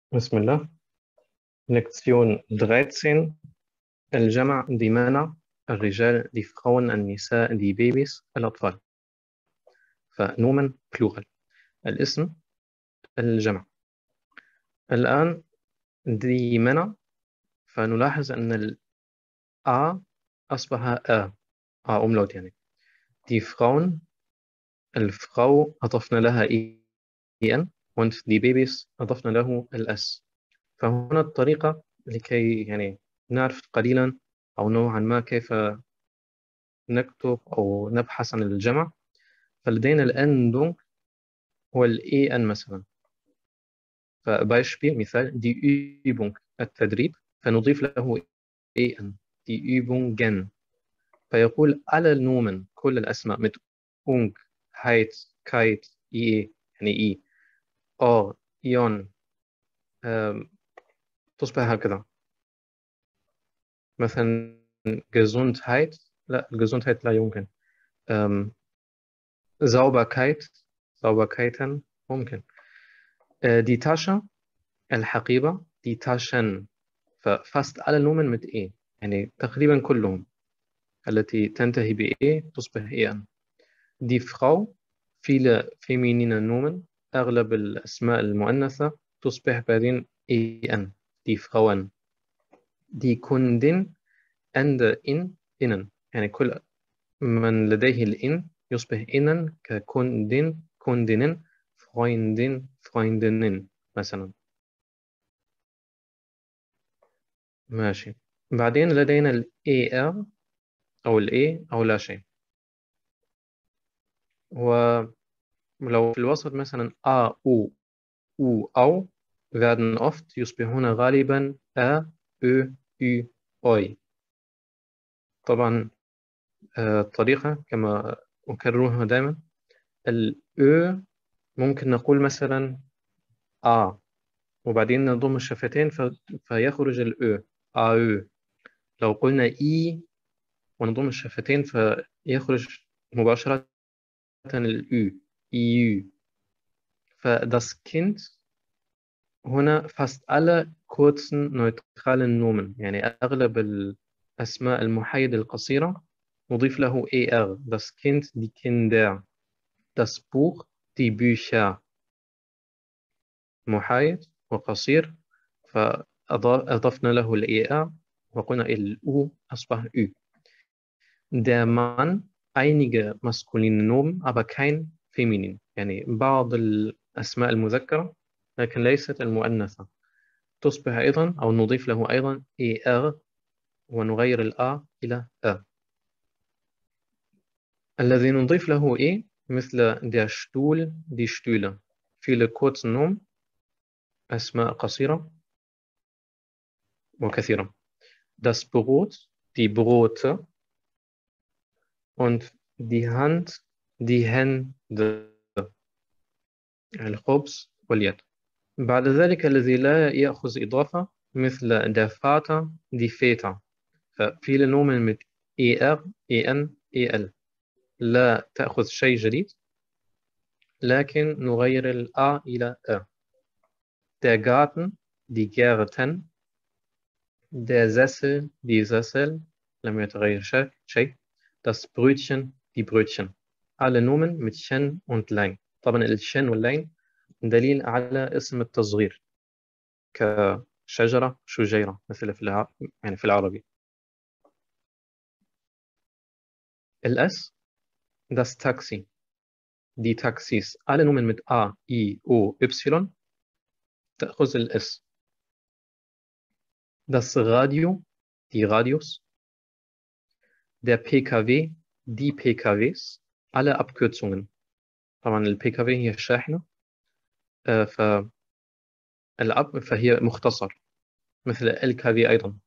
بسم الله Lektion 13 الجمع die Männer الرجال die Frauen النساء die Babys الأطفال فنومن plural الاسم الجمع الآن die Männer فنلاحظ أن ال A أصبح A A umlaut يعني die Frauen الفرau أضفنا لها EN und die Babys أضفنا له الأس فهنا الطريقة لكي يعني نعرف قليلا أو نوعا ما كيف نكتب أو نبحث عن الجمع فلدينا الآن دونك هو ال EN مثلا فبايشبيل مثال دي Übung التدريب فنضيف له EN die Übungen فيقول على النومن كل الأسماء mit ung, heit, kite, ie يعني إي أو إيون تصبح هكذا مثلا Gesundheit لا Gesundheit لا يمكن ähm, Sauberkeit Sauberkeiten ممكن äh, die Tasche الحقيبة die Taschen ففاست على النومن mit إيه يعني تقريبا كلهم التي تنتهي ب إيه تصبح إيه die Frau viele feminine Nomen أغلب الأسماء المؤنثة تصبح بعدين إن die Frauen die Kundin عند إن إنن يعني كل من لديه الإن يصبح إنن ككندن كندن Freundin Freundinnen مثلا ماشي بعدين لدينا ال AR أو ال A أو لا شيء ولو في الوسط مثلا A U U أو werden oft يصبحون غالبا A Ö Ü أوي طبعا الطريقة كما أكررها دائما ال Ö ممكن نقول مثلا A وبعدين نضم الشفتين فيخرج ال Ö A Ö لو قلنا إي ونضم الشفتين فيخرج مباشرة الأو EU فdas Kind هنا fast alle kurzen neutralen Nomen يعني أغلب الأسماء المحايد القصيرة نضيف له ER das Kind die Kinder das Buch die Bücher محايد وقصير فأضفنا له ال ER وقلنا ال U أصبح U der Mann einige maskuline Nomen aber kein feminin يعني بعض الأسماء المذكرة لكن ليست المؤنثة تصبح أيضا أو نضيف له أيضا ER ونغير الأ إلى أ الذي نضيف له E مثل der Stuhl die Stühle viele kurzen Nomen أسماء قصيرة وكثيرة das Brot die Brote und die Hand die Hände الخبز واليد بعد ذلك الذي لا يأخذ إضافة مثل der Vater die Väter ففي Nomen mit ER, EN, EL لا تأخذ شيء جديد لكن نغير ال A إلى أ der Garten die Gärten der Sessel die Sessel لم يتغير شيء das Brötchen die Brötchen alle Nomen mit Shen und Lang طبعا الشن واللين دليل على اسم التصغير كشجرة شجيرة مثل في الع... يعني في العربي الاس das Taxi die Taxis alle Nomen mit A, I, O, Y تأخذ الاس das Radio die Radios der PKW die PKWs alle Abkürzungen طبعا ال PKW هي الشاحنة ف الأب فهي مختصر مثل LKW أيضا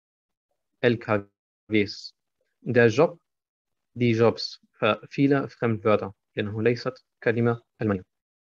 LKWs der Job die Jobs فviele Fremdwörter لأنه ليست كلمة ألمانية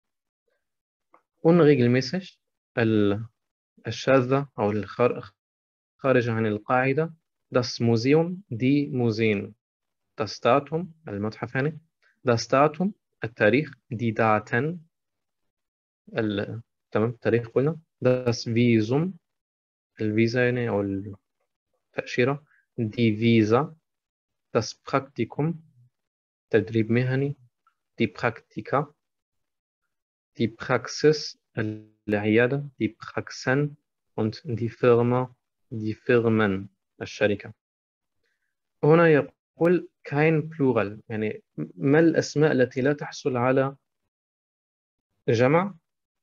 unregelmäßig الشاذة أو الخارج عن القاعدة das Museum die Museen das Datum المتحف يعني das Datum التاريخ die Daten تمام تاريخ قلنا das Visum الفيزا يعني أو التأشيرة die Visa das Praktikum تدريب مهني die Praktika die Praxis العيادة die Praxen und die Firma die Firmen الشركة هنا يقول kein plural يعني ما الأسماء التي لا تحصل على جمع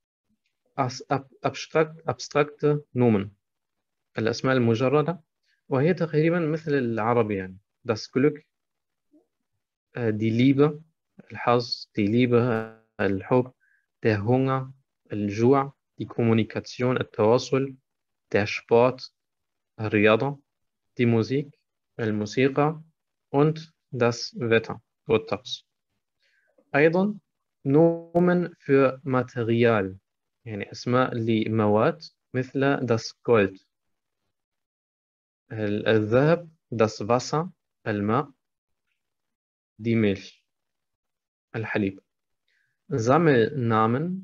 abstract abstract nomen الأسماء المجردة وهي تقريبا مثل العربي يعني das Glück die Liebe الحظ die Liebe الحب der Hunger الجوع die Kommunikation التواصل der Sport الرياضة die Musik الموسيقى und das Wetter والطقس أيضا نومن für Material يعني أسماء لمواد مثل das Gold الذهب das Wasser الماء die Milch الحليب Sammelnamen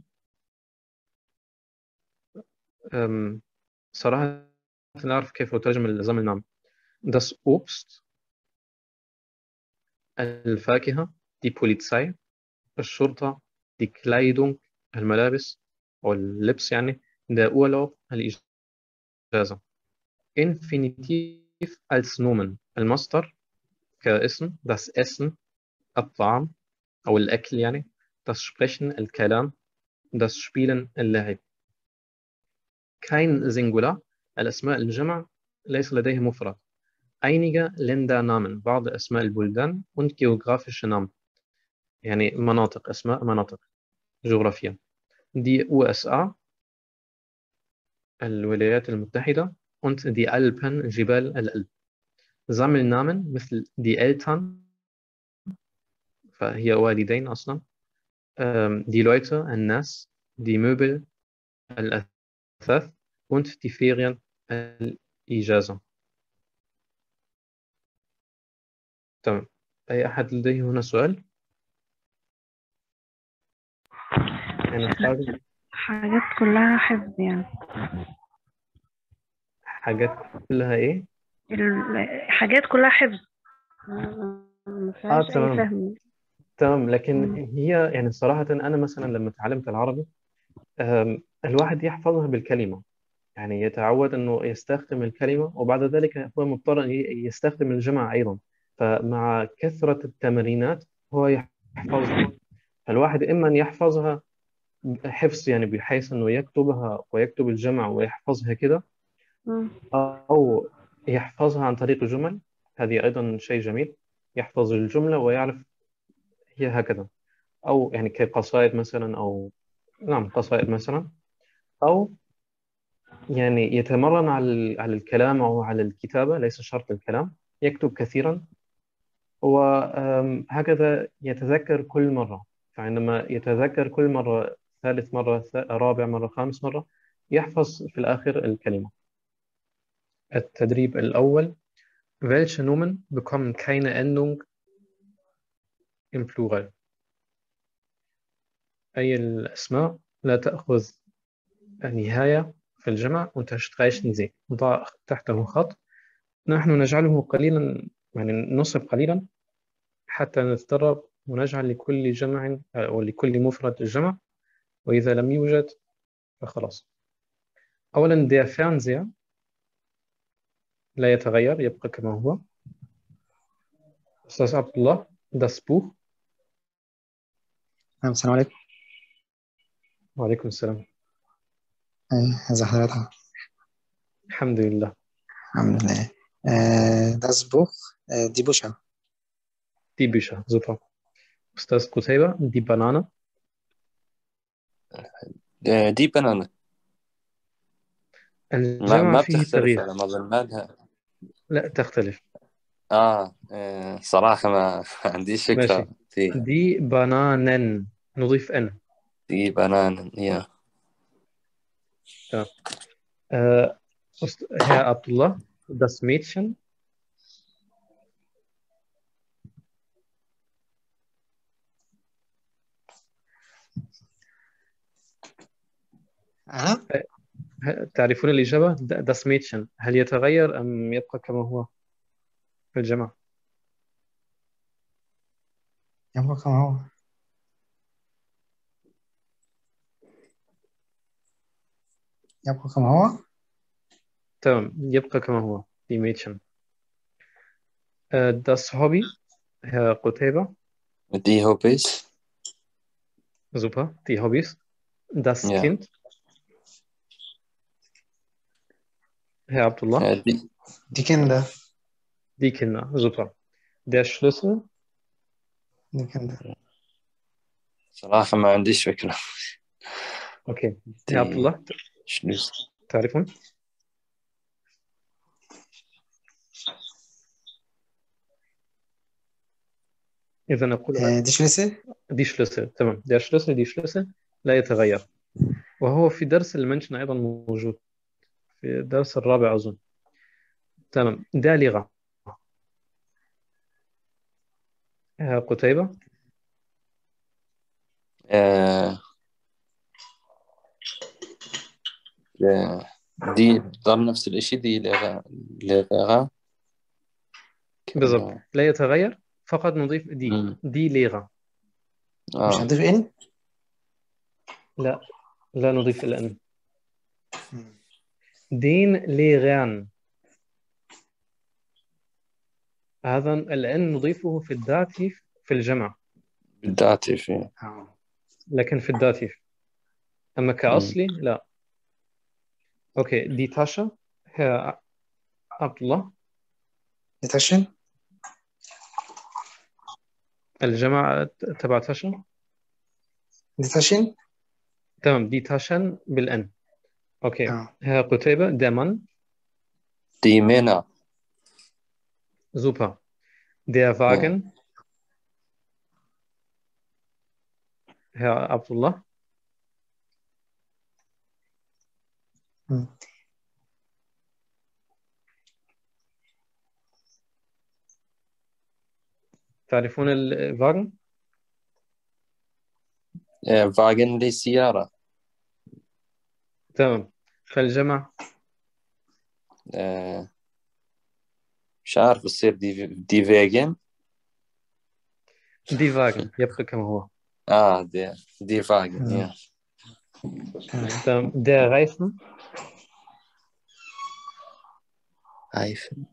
صراحة لا أعرف كيف أترجم الزمن das Obst الفاكهة die Polizei الشرطة die Kleidung الملابس أو اللبس يعني der Urlaub الإجازة Infinitiv als Nomen المصدر كاسم das Essen الطعام أو الأكل يعني das Sprechen الكلام das Spielen اللعب kein Singular الأسماء الجمع ليس لديه مفرد einige Ländernamen بعض أسماء البلدان und geografische Namen يعني مناطق أسماء مناطق جغرافيا die USA الولايات المتحدة und die Alpen جبال الألب Sammelnamen مثل die Eltern فهي والدين أصلا die Leute الناس die Möbel الأثاث und die Ferien الإجازة تمام أي أحد لديه هنا سؤال؟ يعني حاجة حاجات كلها حفظ يعني حاجات كلها إيه؟ ال- حاجات كلها حفظ ما فيهاش أي تمام. فهم تمام لكن مم. هي يعني صراحة أنا مثلا لما تعلمت العربي أم، الواحد يحفظها بالكلمة يعني يتعود أنه يستخدم الكلمة وبعد ذلك هو مضطر أن ي- يستخدم الجمع أيضا فمع كثرة التمرينات هو يحفظها فالواحد إما أن يحفظها حفظ يعني بحيث أنه يكتبها ويكتب الجمع ويحفظها كده مم. أو يحفظها عن طريق جمل هذه أيضا شيء جميل يحفظ الجملة ويعرف هي هكذا أو يعني كقصائد مثلا أو نعم قصائد مثلا أو يعني يتمرن على ال- على الكلام أو على الكتابة ليس شرط الكلام يكتب كثيرا وهكذا يتذكر كل مرة فعندما يتذكر كل مرة ثالث مرة ث- رابع مرة خامس مرة يحفظ في الآخر الكلمة التدريب الأول Welche Nomen bekommen keine Endung im Plural أي الأسماء لا تأخذ نهاية في الجمع وتستreichen sie نضع تحته خط نحن نجعله قليلا يعني نصب قليلا حتى نتدرب ونجعل لكل جمع أو لكل مفرد جمع وإذا لم يوجد فخلاص أولا der Fernseher لا يتغير يبقى كما هو أستاذ عبد الله das Buch نعم السلام عليكم وعليكم السلام أي ازي حضرتك الحمد لله الحمد لله آه das Buch äh, die Bücher die Bücher super أستاذ قتيبة die Banane آه، دي بنانا ما, الجمع ما فيه بتختلف تغيير على ما أظن ما لها لا تختلف آه, آه صراحة ما عنديش ماشي فكرة في die Bananen نضيف N دي بنانا يا تمام äh, Ost- Herr Abdullah das Mädchen أنا ه- تعرفون الإجابة د- das Mädchen هل يتغير أم يبقى كما هو في الجمع يبقى كما هو يبقى كما هو تمام يبقى كما هو die Mädchen äh, das Hobby Herr Qutayba دي هوبيس super die Hobbys das Ja. Kind Herr Abdullah آه، دي دي كندا die Kinder super der Schlüssel دي كندا صراحة ما عنديش فكرة okay دي Herr Abdullah شنو تعرفون إذا نقول آه، دي شلسة دي شلوسل تمام der Schlüssel دي شلوسل لا يتغير وهو في درس المنشن أيضا موجود في الدرس الرابع أظن تمام ده لغة آه، قتيبة آه، آه، دي ضل نفس الاشي دي لغة لغة بالضبط لا يتغير فقط نضيف دي مم. دي لغة مش اه هنضيف إن لا لا نضيف الأن دين لغان هذا الأن نضيفه في الداتيف في الجمع بالداتيف آه. لكن في الداتيف أما كأصلي لا أوكي دي تاشا هي عبد الله ديتاشن الجمع تبع تاشا ديتاشن تمام دي تاشن بالأن أوكي آه. هي قتيبة دمان دي مينا super der Wagen Herr Abdullah مم. تعرفون الواجن آه، فاجن لي سيارة تمام فالجمع آه، مش عارف بتصير دي دي فيجن دي واجن يبقى كما هو اه دي دي فاجن مم. يا تمام. تمام der Reifen Reifen.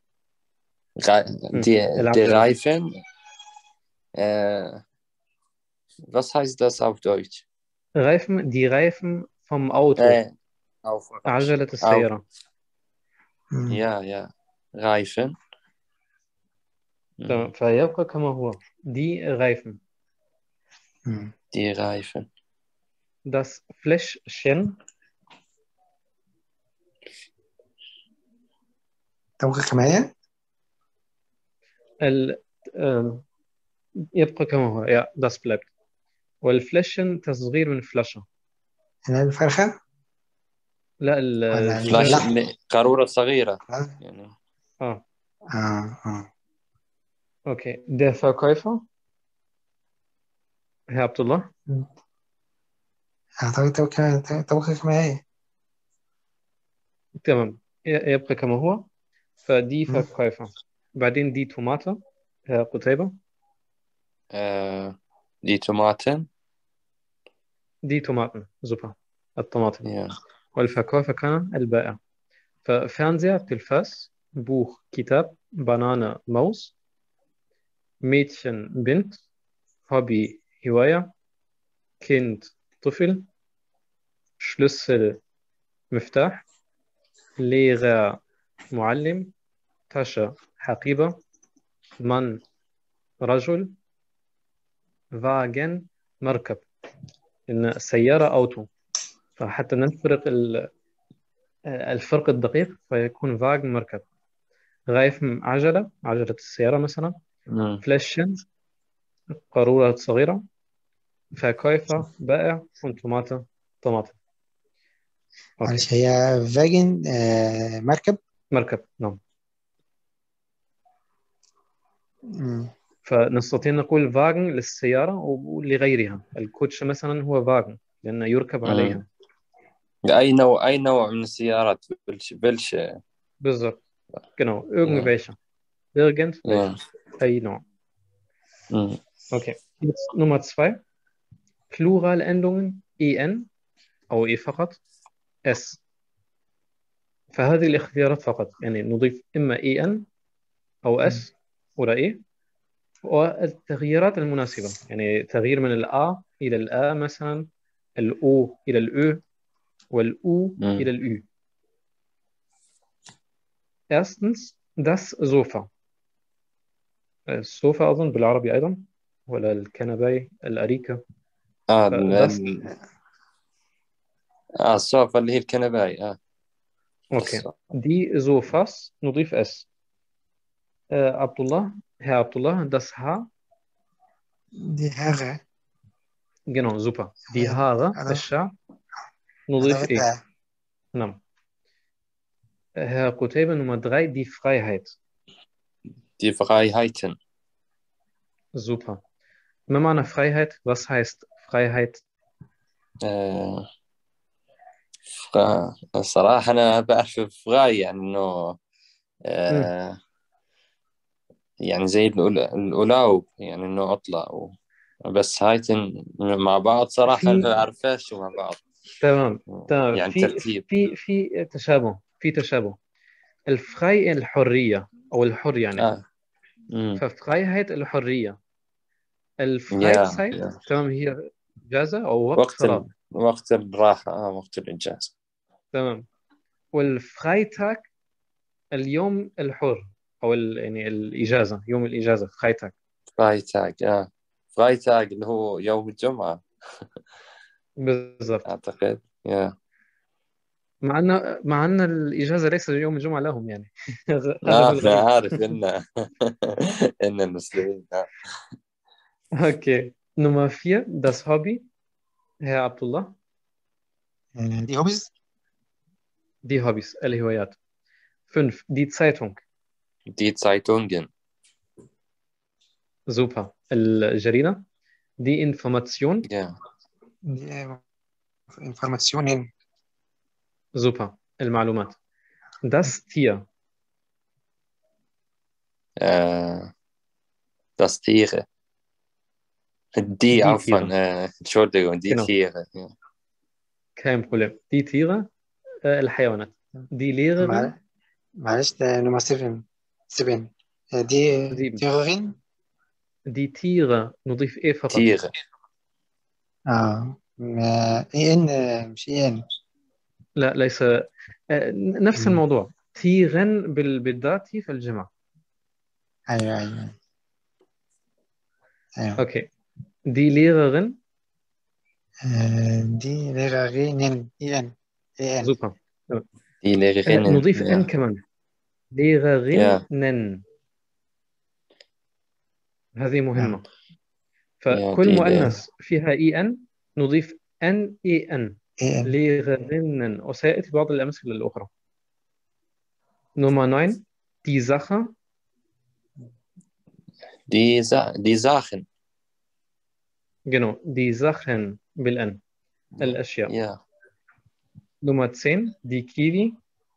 Re die, العب die بالله. Reifen. Äh, was heißt das auf Deutsch? Reifen die Reifen vom Auto Äh, auf عجلة السيارة مم. Ja, ja. Reifen. Mhm. تمام فيبقى كما هو die Reifen مم. Die Reifen. das Fläschchen توقع كماية ال آم، يبقى كما هو ja das bleibt والفلاشن تصغير من فلاشة هنا الفرخة لا ال ولا فلاش اللحم. م- قارورة صغيرة آه يعني اه آه آه okay der Verkäufer Herr Abdullah أعتقد توقع توقع كماية تمام ي- يبقى كما هو فدي مم. Verkäufer بعدين دي توماتة Herr قتيبة äh, die Tomaten. دي توماتن super الطماطم Ja. والفرkäufer كان البائع ففernseher تلفاز Buch كتاب Banane Maus Mädchen بنت Hobby هواية Kind طفل Schlüssel مفتاح Lehrer معلم تاشا حقيبة من رجل Wagen مركب إن سيارة أوتو فحتى نفرق ال- الفرق الدقيق فيكون فاج مركب غايف عجلة عجلة السيارة مثلا Mhm. فلاشن قارورة صغيرة فكيفة بائع طماطم طماطم أوكي. معلش هي فاجن آه مركب مركب نعم مم. فنستطيع نقول فاجن للسيارة ولغيرها الكوتش مثلا هو فاجن لأنه يركب مم. عليها أي نوع أي نوع من السيارات welche, welche بالظبط genau irgendwelche irgendwelche ja. أي نوع Mhm. Okay, jetzt Nummer zwei. Pluralendungen en أو e فقط s. فهذه الاختيارات فقط يعني نضيف إما en أو s ولا e والتغييرات المناسبة يعني تغيير من الأ إلى الأ مثلا الأو إلى الأو والأو مم. إلى الأو Erstens das Sofa السوفا أظن بالعربي أيضا ولا الكنباي الأريكة آه بس- ال... آه السوفا اللي هي الكنباي آه أوكي السوفا. دي Sofas نضيف اس آه عبد الله Herr Abdullah das Haar دي حاجة genau super die Ja, Haare أنا- الشعر نضيف إيه أدواتها نعم Herr Qutayba Nummer drei die Freiheit Die Freiheiten super ما معنى Freiheit was heißt Freiheit آه فغ... الصراحة أنا بعرف فغاي يعني إنه آه يعني زي الأول- الأولاو يعني إنه عطلة و... بس هايتن مع بعض صراحة في- ما بعرفهاش مع بعض تمام تمام يعني في ترتيب في في تشابه في تشابه الفري الحرية أو الحر يعني آه. مم. ففرايهايت الحرية يا الفرايزايت يا. تمام هي إجازة أو وقت وقت فراغ ال... وقت الراحة آه وقت الإنجاز تمام والفرايتاك اليوم الحر أو ال... يعني الإجازة يوم الإجازة فرايتاك فرايتاج آه فرايتاج اللي هو يوم الجمعة بالضبط أعتقد يا مع أن مع أن الإجازة ليس يوم الجمعة لهم يعني هذا آه هو أنا الغريب عارف إن إن المسلمين آه. Okay Nummer vier das Hobby Herr Abdullah دي هوبز die Hobbys الهوايات fünf die Zeitung Die Zeitungen super الجريدة die Information ja دي انفورماسيون super المعلومات das Tier äh, das Tiere die Die عفوا Tiere. äh, Entschuldigung die Genau. Tiere ja. kein Problem die Tiere آه، الحيوانات die Lehrerin مع- معلش ده نمبر 7 7 دي Sieben. تيغرين die Tiere نضيف إيه فقط Tiere اه ما- اي ان مش اي ان لا ليس آه، نفس مم. الموضوع تيغن بال- بالذات في الجمع ايوه ايوه ايوه أوكي die Lehrerin آه، دي ليغرين اي ان اي ان super die آه، Lehrerinnen نضيف ja. إن كمان Lehrerinnen هذه مهمة فكل دي مؤنث فيها إي إن نضيف أن إي إن اي ان Lehrerinnen وسيأتي بعض الأمثلة الأخرى Nummer 9 die Sache die, Sa die Sachen genau die Sachen بالأن الأشياء ja Nummer 10 die Kiwi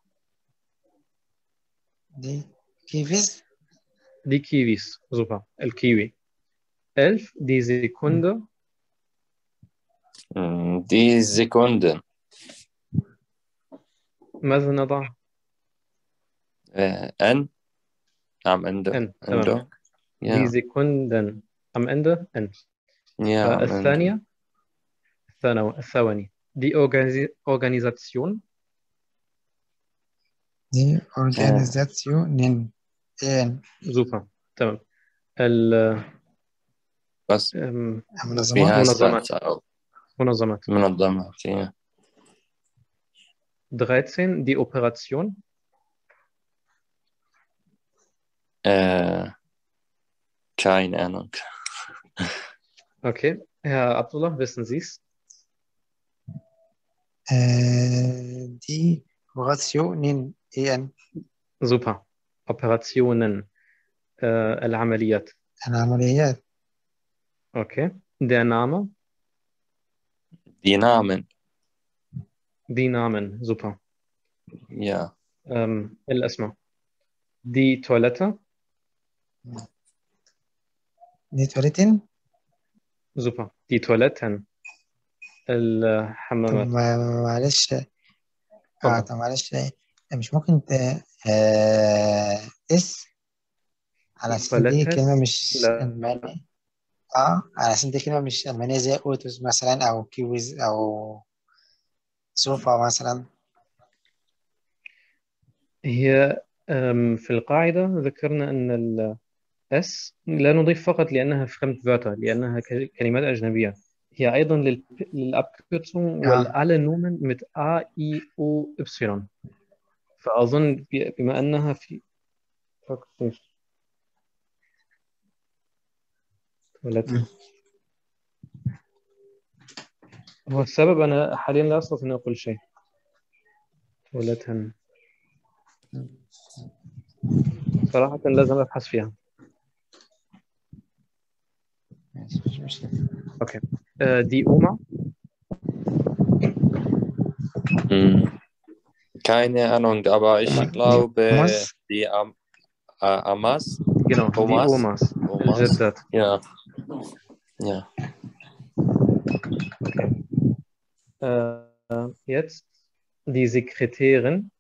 دي كيفيز die Kiwis super الكيوي 11 die Sekunde Mm, die Sekunden ماذا نضع äh, N am Ende N تمام Ende die ja Sekunden am Ende N ja am Ende. الثانية الثانو- الثواني die Organi- Organisation دي اورجانيزاسيون اي ان super تمام ال بس أم، منظمات منظمات أو منظمات منظمات ja 13 die Operation äh, keine Ahnung okay Herr Abdullah wissen Sie es آه، دي اوغاسيون اي ان super Operationen äh, العمليات العمليات okay der Name die Namen die Namen, super. Ja. Ähm, الأسماء die Toilette, دي تواليتين super. die Toiletten طب الحمامات ما- معلش اه اتفضل. طب معلش إيه، مش ممكن ت... آه... اس على أساس إن دي تواليتس؟ كلمة مش لا. ألمانية اه على أساس إن دي كلمة مش ألمانية زي أوتوس مثلا أو كيويز أو سوفا مثلا هي أم، في القاعدة ذكرنا أن ال S لا نضيف فقط لأنها Fremdwörter لأنها ك- كلمات أجنبية هي أيضا لل- للأبكürzung آه. والأlle Nomen mit A, I, O, Y فأظن ب- بما أنها في فقط nicht. Toilette. مم. هو السبب أنا حاليا لا أستطيع أن أقول شيء Toiletten صراحة لازم أبحث فيها ماشي مش مشكلة أوكي äh, die Oma Hm. Keine Ahnung, aber ich Oma- die glaube, Omas? die Am äh, Amas, genau die Omas. Omas Omas, الجدات ja. Ja. Äh, jetzt die Sekretärin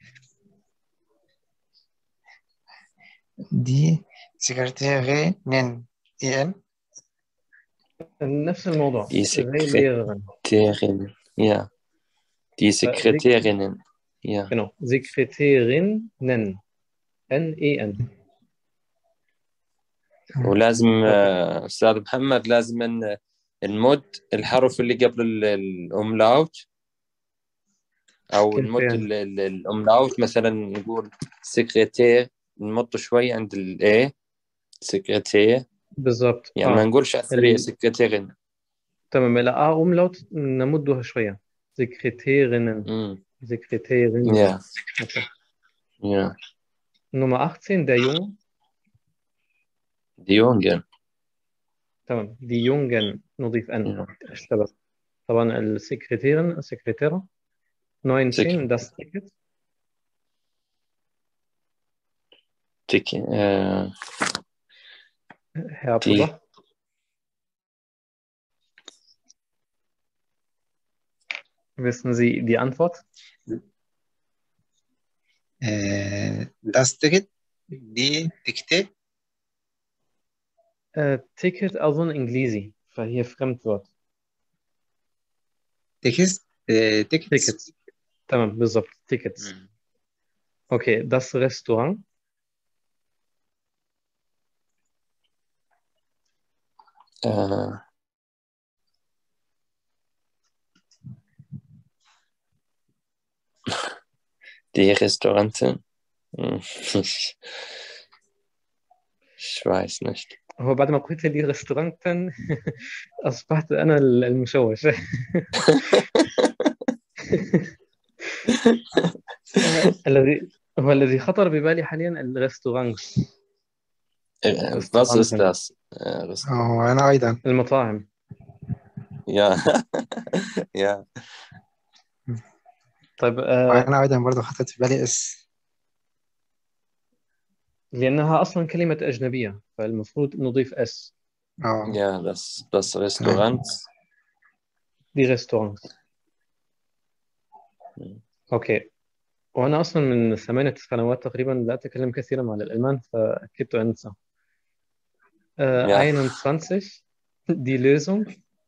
دي سكرتيرين إي إن نفس الموضوع Die زي Sekre- Lehrerin Sekretärin, ja. Die Sekretärinnen, ja. genau Sekretärinnen N-E-N ولازم آه، أستاذ محمد لازم أن نمد الحرف اللي قبل ال- الأملاوت أو كيف نمد يعني؟ ال- ال- الأملاوت مثلا نقول سكرتير نمط شوي عند الإيه سكرتير بالضبط يعني ما آه. نقولش على السريع ال- سكرتيرين تمام لا A Umlaut نمدها شوية Sekretärinnen امم Sekretärinnen يا Okay. يا Nummer 18 der Junge دي يونجن تمام die Jungen نضيف N Ja. الشباب طبعا السكرتيرن السكرتيرة 19 das Ticket تيكي آه. Herr Die- Papa Wissen Sie die Antwort? آه، das Ticket دي تكتي Äh, Ticket أظن إنجليزي فهي Fremdwort تكست آه، تيكتس Tickets تمام بالضبط Tickets Okay das Restaurant آه. Die Restauranten. Hm. Ich weiß nicht. هو بعد ما قلت لي ريستورانتا أصبحت أنا المشوش الذي هو الذي خطر ببالي حاليا الريستورانت Äh, Was ist das? Äh, Rest- هو أنا أيضا المطاعم Ja. ja. طيب آه أنا أيضا برضه حطيت في بالي اس لأنها أصلا كلمة أجنبية فالمفروض نضيف اس اه Ja, das, das Restaurant. دي ريستورانت أوكي وأنا أصلا من ثمانية سنوات تقريبا لا أتكلم كثيرا مع الألمان فكدت أنسى آه Ja. 21 die Lösung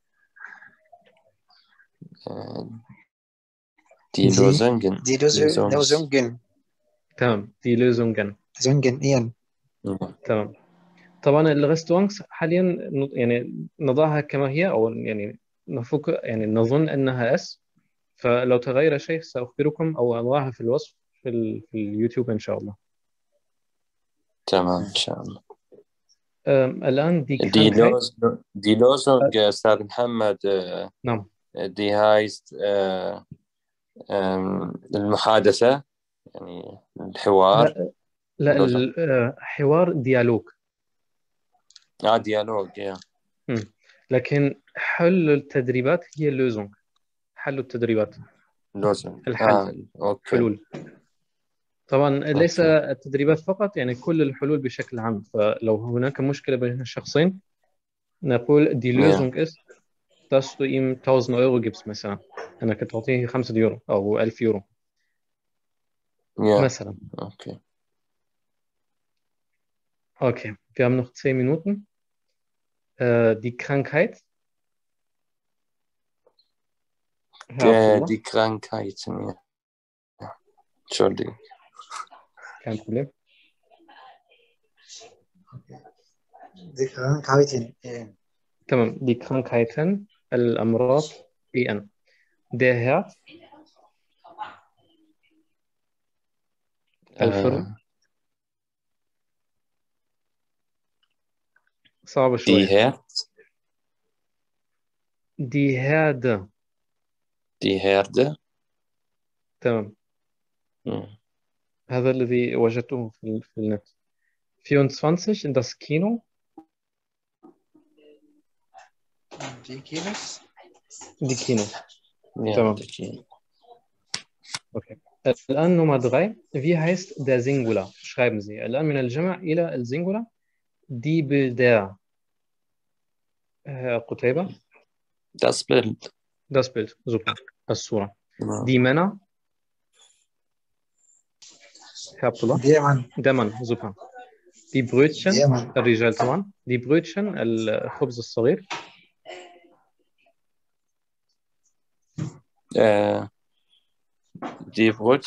Äh, die Die- Lösungen. دي لوز Lösungs- لوزونجن تمام die Lösungen زونجن إيان Ja. تمام طبعا الريستورانتس حاليا ن- يعني نضعها كما هي او يعني نفك يعني نظن انها اس فلو تغير شيء ساخبركم او اضعها في الوصف في, ال... في اليوتيوب ان شاء الله Tamam, إن شاء الله. أم، الان دي Die, Krankheit Los, die Lösung, أستاذ محمد, äh, نعم die heißt äh, ähm, المحادثة يعني الحوار لا لا لوزن. ال- آه، حوار ديالوج اه ديالوج يا لكن حل التدريبات هي اللوزونج حل التدريبات لوزن الحل. آه. أوكي حلول طبعا ليس أوكي. التدريبات فقط يعني كل الحلول بشكل عام فلو هناك مشكلة بين الشخصين نقول die Ja. Lösung ist dass du ihm 1000 Euro gibst مثلا انك تعطيه 5 يورو او 1000 يورو Ja, مثلا okay. okay wir haben noch 10 Minuten äh, die Krankheit Herr Der, Abdullah, die Krankheiten, ja. ja. Entschuldigung. kein Problem دي Krankheiten إيه. تمام die Krankheiten الأمراض EN der Herd الفرن Äh, صعبة die شوية Herd, die Herde die Herde. تمام Hm. هذا الذي وجدته في, ال- في النت 24 das Kino Die Kinos die Kino Ja, Tamam. die- okay الآن Nummer 3 wie heißt der Singular schreiben Sie الآن من الجمع إلى السنجولار die Bilder Herr قتيبة Das Bild. das Bild super الصورة Ja. die Männer Herr Abdullah der Mann der Mann super die Brötchen der Mann الرجال طبعا die Brötchen الخبز الصغير Äh, die Brot,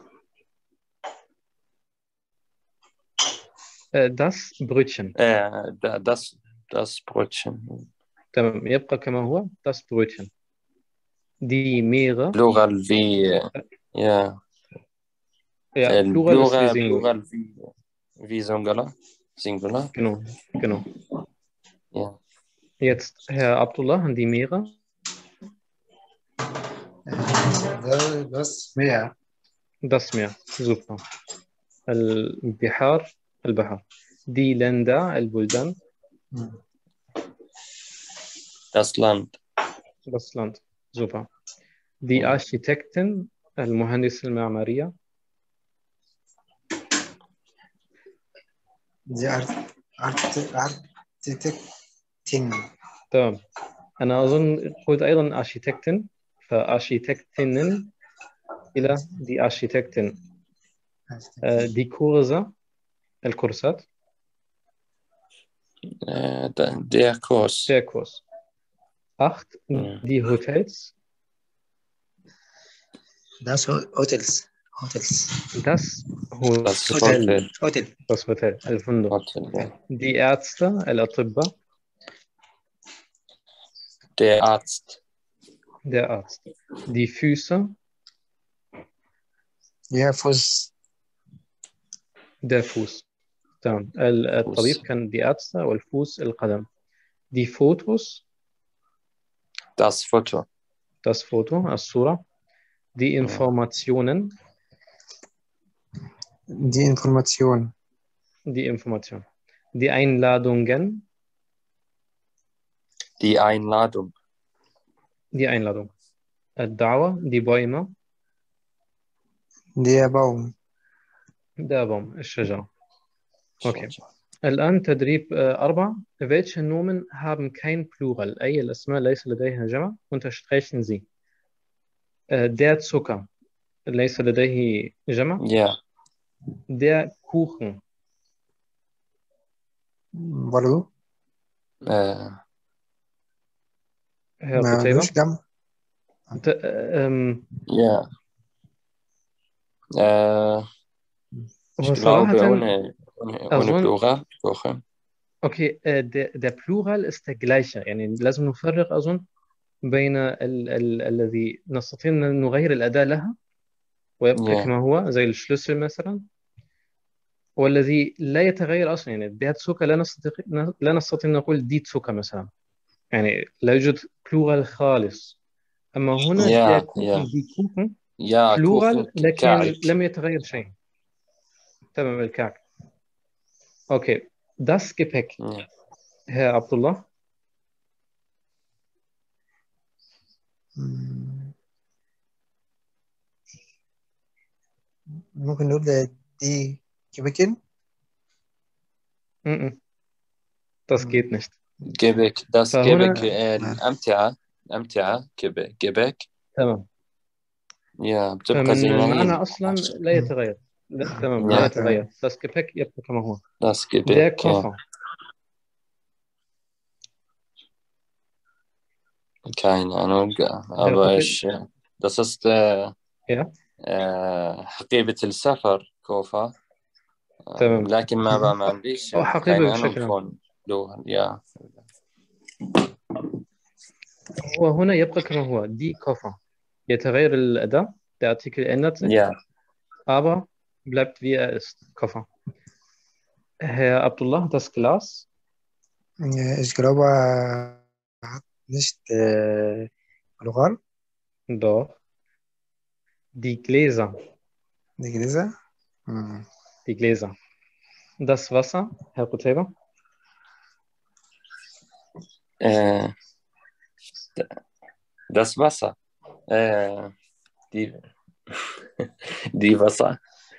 äh, das Brötchen äh, da- das, das Brötchen. تمام يبقى كما هو das Brötchen die Meere Plural wie, äh, ja, ja äh, Plural ist wie Plural, Singular Plural wie, wie Singular. Singular, genau genau ja. jetzt Herr Abdullah die Meere ده das Meer das Meer super البحار البحر die Länder البلدان Hm. Das Land, das Land super die Architekten المهندس المعمارية die Art Art Architektin تمام أنا أظن قلت أيضا أرشيتكتن فأرشيتكتنن إلى دي أرشيتكتن آه، دي كورزة الكورسات äh, der, der Kurs, der Kurs acht Ja. die Hotels das Hotels Hotels das das Hotel Hotel, Hotel das Hotel الفندق Hotel, ja. die Ärzte الأطباء der Arzt, der Arzt die Füße ja Fuß der Fuß تمام ال- الطبيب كان die Ärzte والفوس القدم die Fotos das Foto, das Foto الصورة die Informationen die Information die Information die Einladungen die Einladung, die Einladung الدعوة die Bäume der Baum der Baum الشجرة Okay. الآن تدريب آه، أربعة welche Nomen haben kein Plural أي الأسماء ليس لديها جمع unterstreichen Sie آه، der Zucker ليس لديه جمع Ja, der Kuchen برضو äh, Herr ما قتيبة ملوش جمع ت- ähm, ja. Äh, هو ich glaube, صراحة ohne, ohne, ohne أظن Plural, Woche. أوكي آه، der, der Plural ist der gleiche يعني لازم نفرق أظن بين ال ال الذي نستطيع أن نغير الأداة لها ويبقى Yeah. كما هو زي الشلوسل مثلا والذي لا يتغير أصلا يعني der Zucker لا نستطيع لا نستطيع أن نقول die Zucker مثلا يعني لا يوجد plural خالص أما هنا Yeah, der Kuchen yeah. die Kuchen Ja, plural Kuchen, لكن كعك. لم يتغير شيء تمام الكعك أوكي das Gepäck Ja. Herr Abdullah مم. ممكن نقول دي كيبكن م -م. Das geht nicht. Quebec, das فهنا- Quebec آه، الأمتعة الأمتعة كيبك كيبك تمام يا بتبقى فمن زي ما المعنى هي أصلا لا يتغير لا تمام لا نعم. يتغير Das Gepäck يبقى كما هو das Der Quebec ja. Koffer keine Ahnung aber Quebec. ich das ist äh, Ja. äh, حقيبة السفر كوفا تمام. لكن ما بقى ما عنديش أو حقيبة keine Ahnung بشكل عام. von لغة ja وهنا يبقى كما هو Die Koffer يتغير الأداة Der Artikel ändert sich ja aber bleibt wie er ist Koffer Herr Abdullah das Glas Ich glaube, hat nicht äh, Plural, Doch Die Gläser die Gläser. Hm. Die Gläser Das Wasser Herr Kutaiba äh, das Wasser äh, die die Wasser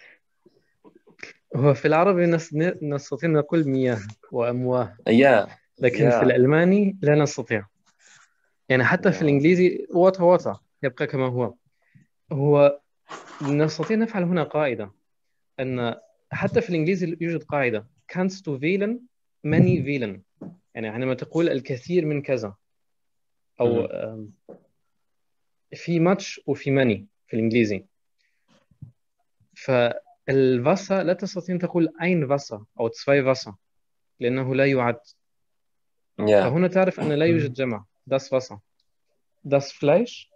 هو في العربي نس- نستطيع أن نقول مياه وأمواه ja لكن Yeah. في الألماني لا نستطيع يعني حتى في Yeah. الإنجليزي وات وات يبقى كما هو هو نستطيع نفعل هنا قاعدة أن حتى في الإنجليزي يوجد قاعدة kannst du wählen many wählen يعني عندما تقول الكثير من كذا أو Mm. آم، في much وفي many في الإنجليزي فالفاسا لا تستطيع أن تقول ein Wasser أو zwei Wasser لأنه لا يعد ja فهنا تعرف أن لا يوجد جمع das Wasser das Fleisch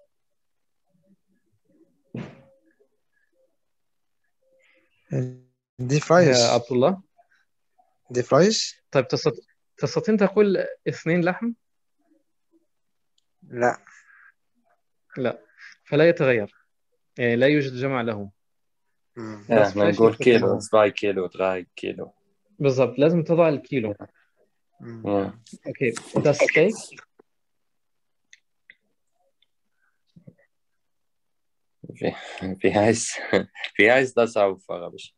Die Fleisch. يا عبد الله Die Fleisch? طيب تستطيع تستطيع أن تقول اثنين لحم لا لا فلا يتغير يعني لا يوجد جمع له hm. ja das man Fleisch نقول يبقى كيلو كما هو. 2 كيلو 3 كيلو بالضبط لازم تضع الكيلو hm. ja اوكي das Steak wie, wie heißt wie heißt das auf Arabisch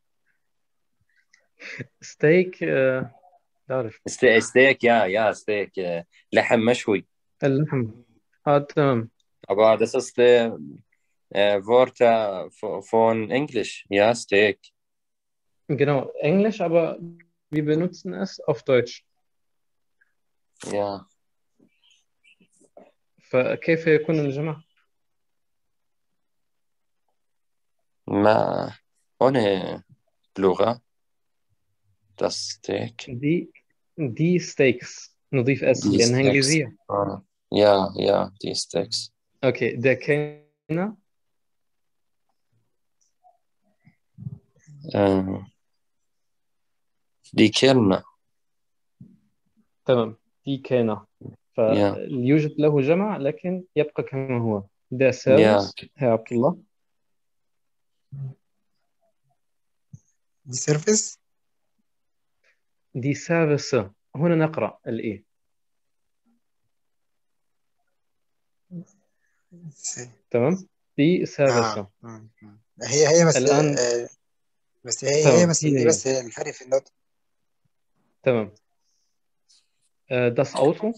ستيك آه، لا أعرف ستيك ستيك ja ja Steak äh, لحم مشوي اللحم اه تمام aber das ist äh, äh, Wort äh, von- von Englisch ja Steak genau Englisch aber wir benutzen es auf Deutsch ja فكيف يكون الجمع ما ohne Plural das Steak دي دي ستيكس نضيف اس دي لأنها steaks. إنجليزية آه. ja ja die Steaks اوكي ده كان äh, die Kellner تمام دي كان Yeah. فيوجد له جمع لكن يبقى كما هو ده ja سيرفيس يا عبد الله Die Service? دي سيرفيس هنا نقرأ الإيه Sie- تمام دي سيرفيس آه. hm. hm. هي هي بس الآن- آه، بس هي تمام. هي بس هي- دي هي. بس الفرق في النطق تمام آه، das Auto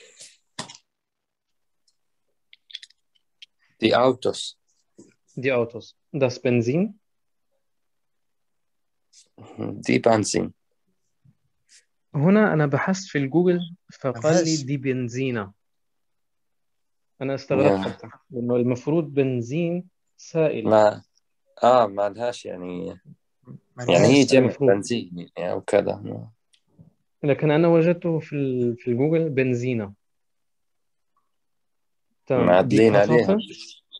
die Autos die Autos das Benzin die Benzin هنا أنا بحثت في الجوجل فقال لي ملهاش. دي بنزينة أنا استغربت Yeah. حتى لأنه المفروض بنزين سائل ما اه ما لهاش يعني يعني ملهاش. هي جمع المفروض. بنزين يعني او كذا لكن أنا وجدته في ال- في الجوجل بنزينة تمام دي معدلين عليها كارتوفل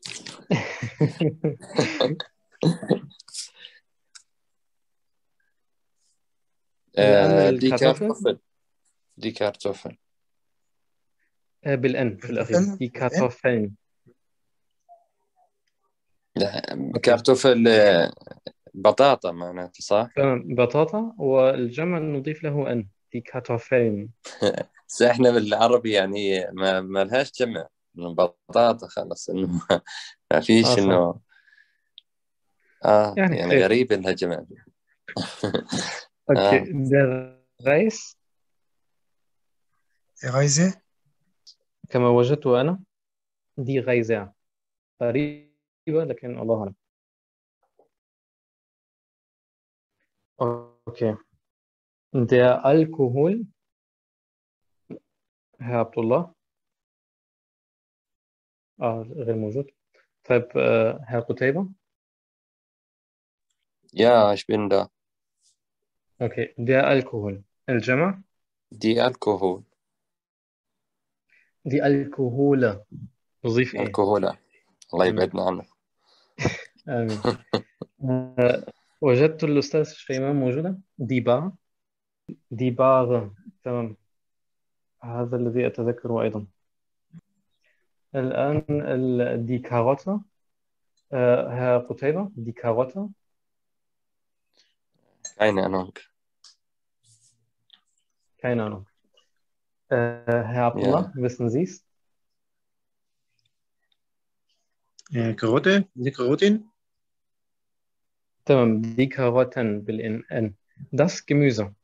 آه لأن دي الكارتوفل كارتوفل دي كارتوفل آه، بالأن في الأخير كارتوفل؟ دي بالأن؟ كارتوفلين لا كارتوفل آه، بطاطا معناته صح؟ تمام بطاطا والجمع نضيف له أن دي كارتوفلين بس احنا بالعربي يعني ما, ما لهاش جمع إنه بطاطا خلص انه ما- ما فيش آه، صح. انه آه يعني يعني خير. غريب إنها جمع اوكي آه. der Reis غايزة كما وجدته انا دي غيزة قريبة لكن الله اعلم اوكي der Alkohol Herr عبد الله اه غير موجود طيب آه، Herr قتيبة Ja, ich bin da. اوكي der Alkohol الجمع Die Alkohol. دي الكهولة نضيف ايه Alkohol. الله يبعدنا عنه. آمين آه، وجدت الأستاذ شيماء موجودة دي بار دي بار تمام هذا الذي أتذكره أيضا الآن ال- دي كاروتا آه، ها قتيبة دي كاروتا Keine Ahnung. keine Ahnung äh, Herr Abdullah wissen Sie es Äh, Karotte, die Karotin, تمام دي كاروتن بالإن إن das Gemüse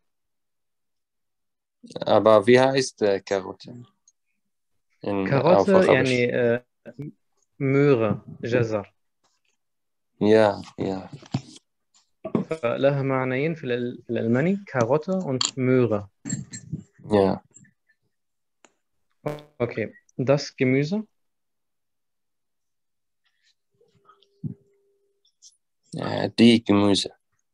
Aber wie heißt äh, Karotte? In, auf كاروتة Arabisch. يعني آه، Möhre جزر Ja, ja. فلها معنيين في الأل- في الألماني كاروتة und Möhre Ja. Okay, das Gemüse, Äh, die Gemüse.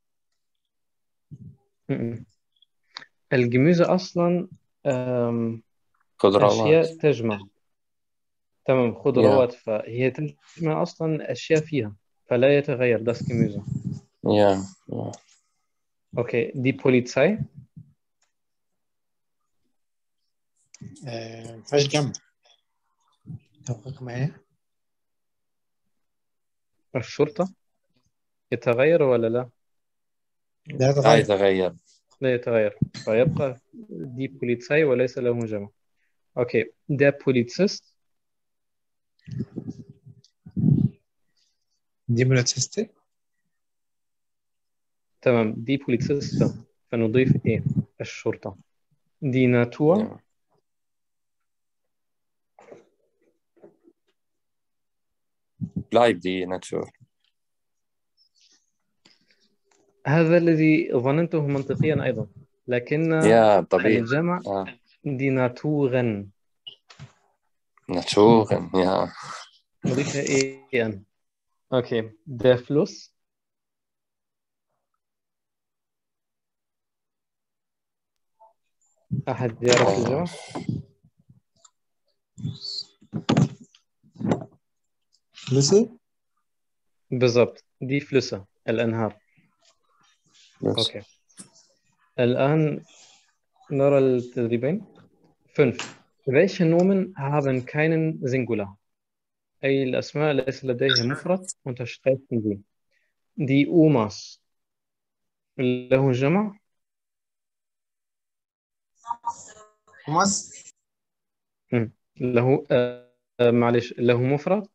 م-م. الجميزة أصلا أم، خضروات. أشياء تجمع تمام خضروات فهي تجمع أصلا أشياء فيها فلا يتغير das Gemüse Ja, ja. Okay, die Polizei, آه، مفيهاش جنب توقيق معايا الشرطة يتغير ولا لا؟ ده لا تغير يتغير. لا يتغير فيبقى die Polizei وليس له جمع Okay, der Polizist, دي بوليتسيستي تمام die Polizisten فنضيف إيه؟ الشرطة die Natur Ja. Bleib die Natur. هذا الذي ظننته منطقيا أيضا لكن Ja, طبيعي. الجمع Ah, die Naturen Naturen, ja. نضيف إيه أن أوكي der Fluss أحد يعرف الجمع فلوسي بالضبط دي فلوسة الأنهار Los. أوكي الآن نرى التدريبين fünf welche Nomen haben keinen Singular أي الأسماء ليس لديها مفرد unterstreichen sie die Omas له جمع مصر له آه آه، معلش له مفرد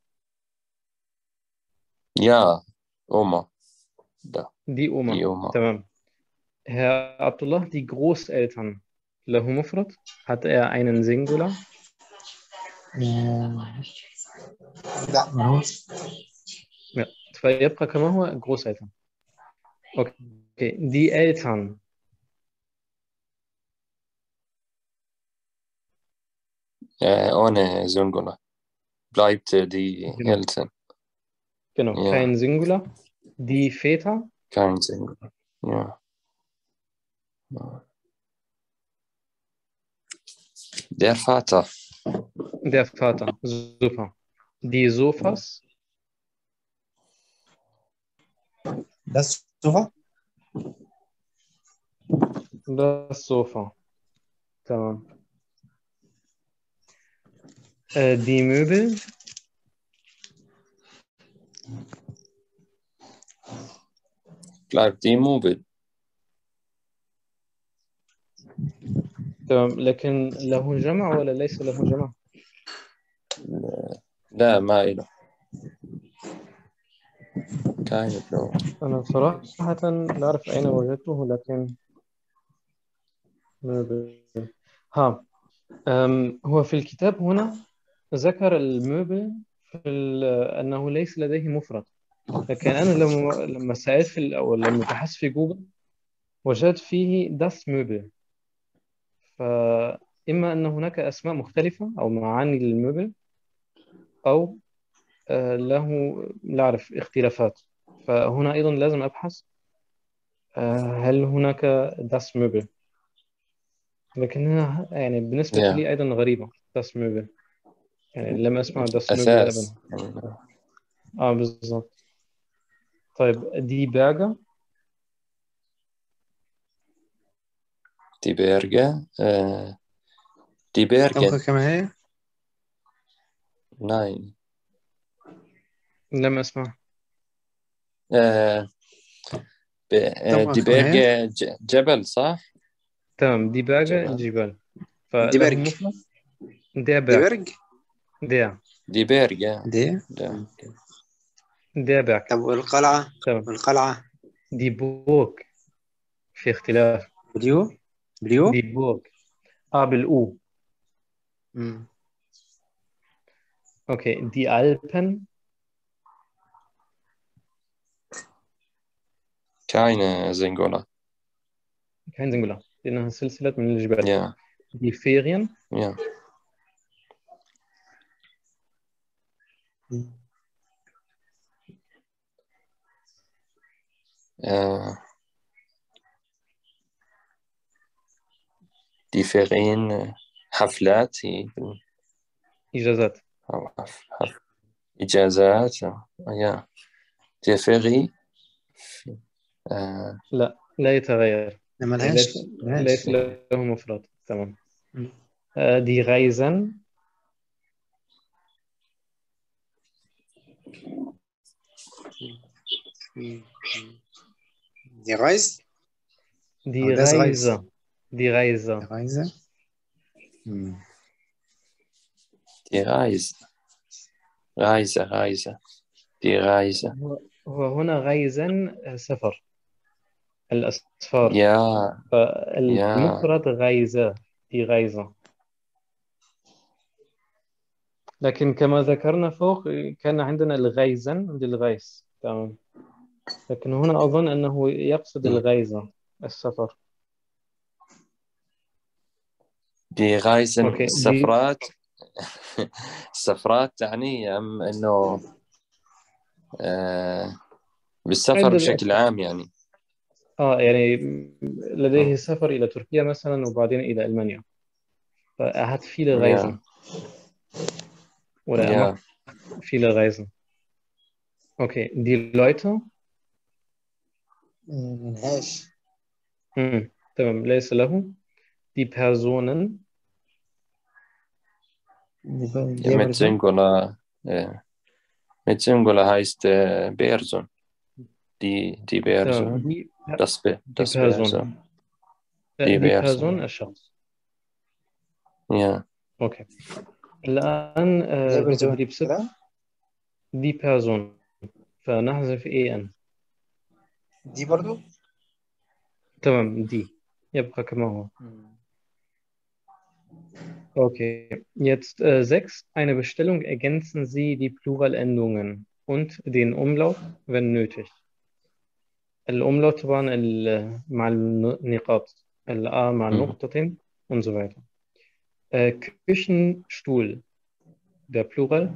Ja, Oma. Da, دي أمة die Oma. تمام Herr Abdullah die Großeltern له مفرد hat er einen Singular آه، لا ملوش فيبقى كما هو Großeltern okay die Eltern Äh, ohne Singular. Bleibt äh, die Genau. Eltern. genau Ja. kein Singular die Väter Kein Singular. Ja. ja. Der Vater. der Vater super die Sofas ده الصوفة das Sofa تمام äh, die Möbel Bleibt immobil. تمام لكن له جمع ولا ليس له جمع لا ما إله keine Blau. أنا بصراحة لا أعرف أين وجدته لكن مöbel ها أم، هو في الكتاب هنا ذكر المöbel في ال- أنه ليس لديه مفرد لكن أنا لما لما سألت في ال- أو لما بحثت في جوجل وجدت فيه das Möbel فإما أن هناك أسماء مختلفة أو معاني للمöbel أو آه، له لا أعرف اختلافات فهنا أيضا لازم أبحث آه، هل هناك das Möbel لكنها يعني بالنسبة Yeah. لي أيضا غريبة das Möbel يعني لم أسمع das Möbel أساس أبدا يعني آه بالضبط طيب دي باجا دي بيرجا آه، دي بيرجا طبقة كما هي ناين لم أسمع آه، ب- آه، طبعا دي كما هي. بيرجا ج- جبل صح؟ تمام دي باجا جبال. الجبال دي فله برج. مفرد دي der Berg برج der دي بيرجا دي ده. der Berg طب والقلعة تمام والقلعة دي بوك في اختلاف بليو بليو دي بوك آه بالأو مم. أوكي دي Alpen keine Singular kein Singular لأنها سلسلة من الجبال ja دي Ferien ja äh, die Ferien äh, حفلات هي بال- إجازات أو حف- حف- إجازات أو- يا دي فيري آه، لا لا يتغير ملهاش ليس ملهاش ليس له مفرد تمام مم. آه، دي Reisen مم. دي غايز دي أو das Reis. Reise دي Reise دي غايزة مم. die Reise Reise Reise die Reise هو هو هنا Reisen آه، سفر الأسفار ja فالمفرد غيزة دي غيزة لكن كما ذكرنا فوق كان عندنا الغيزن عند الغيس تمام لكن هنا أظن أنه يقصد م. الغيزة السفر die Reisen أوكي، دي- السفرات السفرات تعني أم إنه آه، بالسفر عدة بشكل عام يعني آه يعني لديه سفر إلى تركيا مثلا وبعدين إلى ألمانيا فأهت viele Reisen oder er ja macht viele Reisen okay die Leute ملهاش hm, تمام ليس له die Personen دي ب- دي Ja, mit برضو. Singular, äh, mit Singular heißt äh, Person. Die, die Person. تمام die, Das, Be die das Person Person. die die Person. Person الشخص Ja, اوكي الآن دي آه، برضو. تدريب ست كده؟ دي بيرسون فنحذف اي ان دي برضو تمام دي يبقى كما هو Okay, jetzt äh, sechs. Eine Bestellung ergänzen Sie die Pluralendungen und den Umlaut, wenn nötig. الأملاut طبعا ال- مع النقاط الآ مع Mhm. النقطتين und so weiter. Äh, Küchenstuhl, der Plural,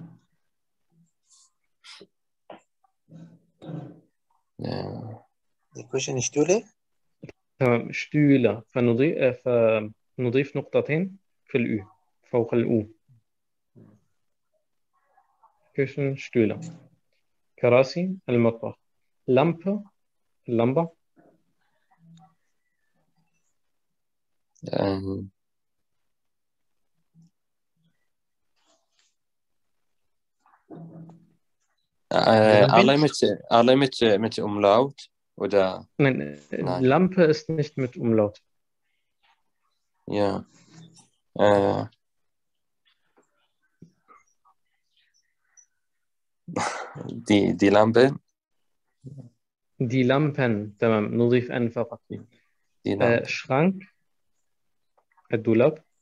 ja. دي كوشن شتولة تمام Stühle فنضيف آه، فنضيف نقطتين في الأو فوق الأو Küchenstühle كراسي المطبخ Lampe اللمبة Ähm, äh, Lampe? alle mit, alle mit, mit Umlaut oder Nein, äh, Nein. Lampe ist nicht mit Umlaut. ja. Äh, die, die Lampe die Lampen تمام نضيف أن فقط دي آه لامب شرانك الدولاب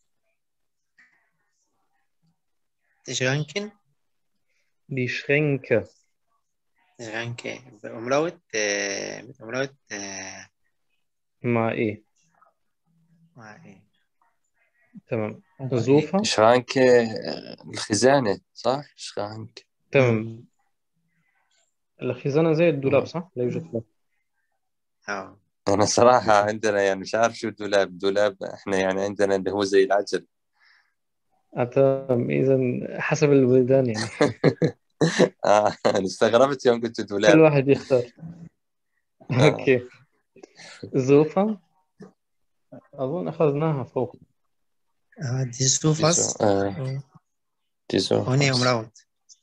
Schranken die Schränke Schranke بأملاوت آه، بأملاوت آه، مع إيه مع إيه تمام مع إيه زوفا شرانك آه، الخزانة صح شرانك تمام الخزانة زي الدولاب مم. صح لا يوجد له أه أنا صراحة عندنا يعني مش عارف شو الدولاب دولاب إحنا يعني عندنا اللي هو زي العجل آه، تمام إذا حسب البلدان يعني آه أنا استغربت يوم قلت كل دولاب واحد يختار آه أوكي زوفا أظن أخذناها فوق آه، دي ديزو سوفاس آه ديزو هوني خلاص أملاوت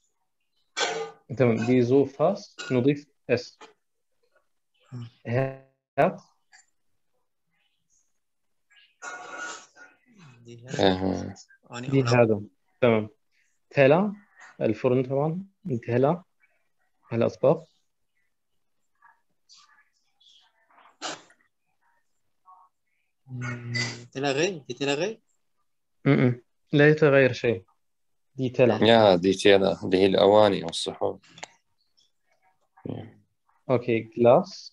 تمام دي زوفاس نضيف اس هات دي آه هوني دي أملاوت هذا تمام تلا الفرن طبعا تلا الأطباق مم، تلغي دي تلغي م-م. لا يتغير شيء دي تلا يا دي تيلا اللي هي الأواني والصحون أوكي جلاس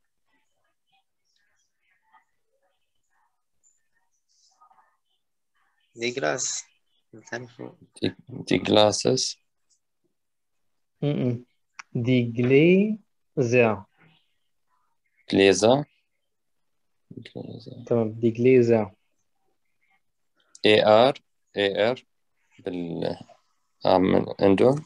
دي جلاس الثاني فوق دي, دي جلاسز م-م. دي جليزر جليزة جليزة تمام دي جليزر اي ار اي ار بال آه، من عندهم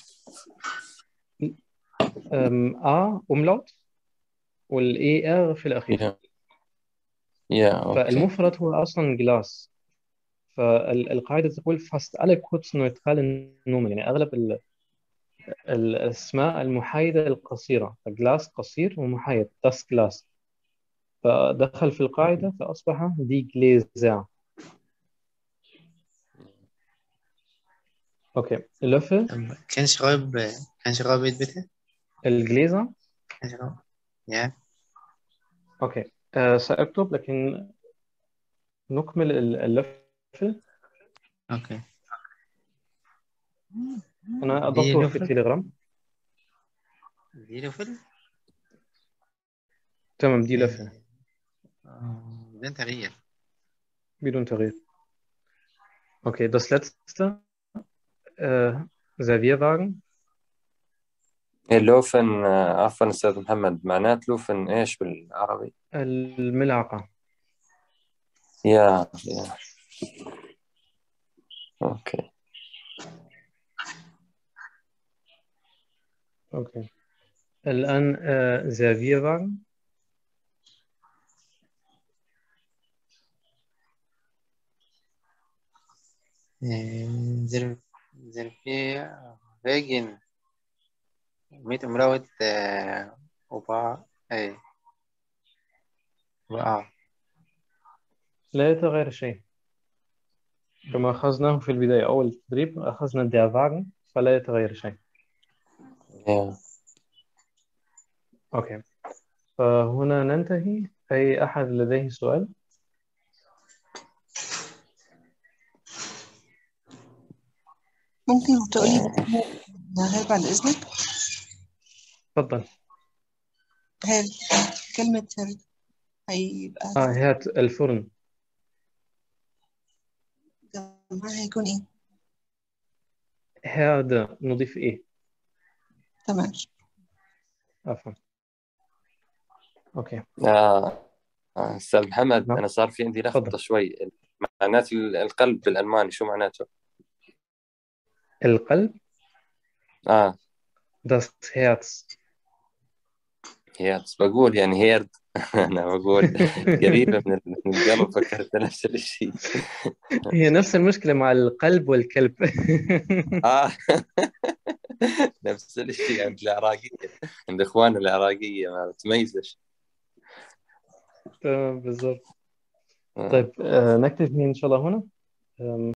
أم آ أملاوت والإي آر في الأخير يا يا اوكي فالمفرد هو أصلا جلاس فالقاعدة تقول fast alle Kurzneutralen Nomen يعني أغلب ال- الأسماء المحايدة القصيرة جلاس قصير ومحايد das Glas فدخل في القاعدة فأصبح دي Gläser أوكي اللوفل طب كان شغاب كان شغاب بيت بيته الجليزة كان شغاب يا أوكي أه سأكتب لكن نكمل ال- اللوفل أوكي أنا دي أضفته في لوفل التليجرام دي لوفل تمام دي لوفل آه، بدون تغيير بدون تغيير Okay, das letzte, äh, Servierwagen, لوفن آه، عفوا استاذ محمد معنات لوفن ايش بالعربي؟ الملعقة يا يا اوكي Okay. الآن äh, Servierwagen, آه، زر زرفي فيجن ميت مراوت آه، وبا أي وآ لا يتغير شيء كما أخذناه في البداية أول تدريب أخذنا der Wagen فلا يتغير شيء يا أوكي فهنا ننتهي أي أحد لديه سؤال ممكن تقولي هل بعد إذنك تفضل هل كلمة هل هيبقى آه هات الفرن جنبها هيكون إيه؟ هذا نضيف إيه تمام عفوا أوكي آه. آه، استاذ محمد نعم. انا صار في عندي لخبطه تفضل. شوي معنات ال- القلب بالالماني شو معناته؟ القلب اه das Herz هيرتز بقول يعني هيرد انا بقول قريبه من ال- من القلب فكرت نفس الشيء هي نفس المشكلة مع القلب والكلب اه نفس الشيء عند العراقيه عند اخواننا العراقيه ما بتميزش تمام بالضبط آه. طيب آه، نكتفي إن شاء الله هنا آم،